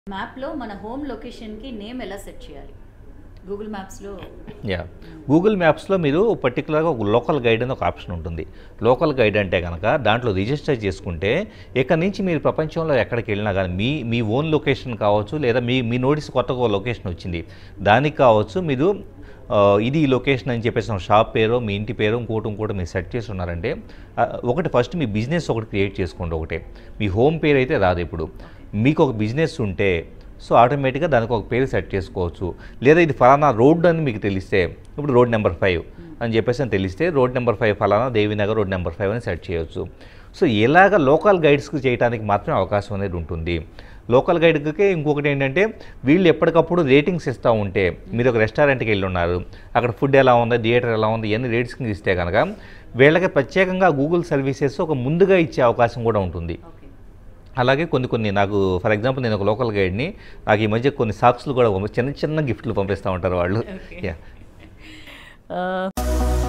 మ్యాప్లో మన హోమ్ లొకేషన్కి నేమ్ ఎలా సెట్ చేయాలి గూగుల్ మ్యాప్స్లో యా గూగుల్ మ్యాప్స్లో మీరు పర్టికులర్గా ఒక లోకల్ గైడ్ అని ఒక ఆప్షన్ ఉంటుంది లోకల్ గైడ్ అంటే కనుక దాంట్లో రిజిస్టర్ చేసుకుంటే ఇక్కడ నుంచి మీరు ప్రపంచంలో ఎక్కడికి వెళ్ళినా కానీ మీ మీ ఓన్ లొకేషన్ కావచ్చు లేదా మీ మీ నోటీస్ కొత్తగా లొకేషన్ వచ్చింది దానికి కావచ్చు మీరు ఆ, ఇది ఈ లొకేషన్ అని చెప్పేసి ఒక షాప్ పేరు మీ ఇంటి పేరు ఇంకోటి ఇంకోటి మీరు సెట్ చేసి ఉన్నారంటే ఆ, ఒకటి ఫస్ట్ మీ బిజినెస్ ఒకటి క్రియేట్ చేసుకోండి ఒకటే మీ హోమ్ పేరు అయితే రాదు ఇప్పుడు మీకు ఒక బిజినెస్ ఉంటే సో ఆటోమేటిక్గా దానికి ఒక పేరు సెట్ చేసుకోవచ్చు లేదా ఇది ఫలానా రోడ్ అని మీకు తెలిస్తే ఇప్పుడు రోడ్ నెంబర్ ఫైవ్ అని చెప్పేసి అని తెలిస్తే రోడ్ నెంబర్ ఫైవ్ ఫలానా దేవినగర్ రోడ్ నెంబర్ ఫైవ్ అని సెట్ చేయొచ్చు సో ఇలాగ లోకల్ గైడ్స్కి చేయడానికి మాత్రమే అవకాశం అనేది ఉంటుంది లోకల్ గైడ్కి ఇంకొకటి ఏంటంటే వీళ్ళు ఎప్పటికప్పుడు రేటింగ్స్ ఇస్తూ ఉంటే మీరు ఒక రెస్టారెంట్కి వెళ్ళి ఉన్నారు అక్కడ ఫుడ్ ఎలా ఉంది థియేటర్ ఎలా ఉంది ఇవన్నీ రేటింగ్స్ ఇస్తే కనుక వీళ్ళకి ప్రత్యేకంగా గూగుల్ సర్వీసెస్ ఒక ముందుగా ఇచ్చే అవకాశం కూడా ఉంటుంది ఓకే అలాగే కొన్ని కొన్ని నాకు ఫర్ ఎగ్జాంపుల్ నేను ఒక లోకల్ గైడ్ని నాకు ఈ మధ్య కొన్ని సాక్స్లు కూడా పంపి చిన్న చిన్న గిఫ్ట్లు పంపిస్తూ ఉంటారు వాళ్ళు Okay. యా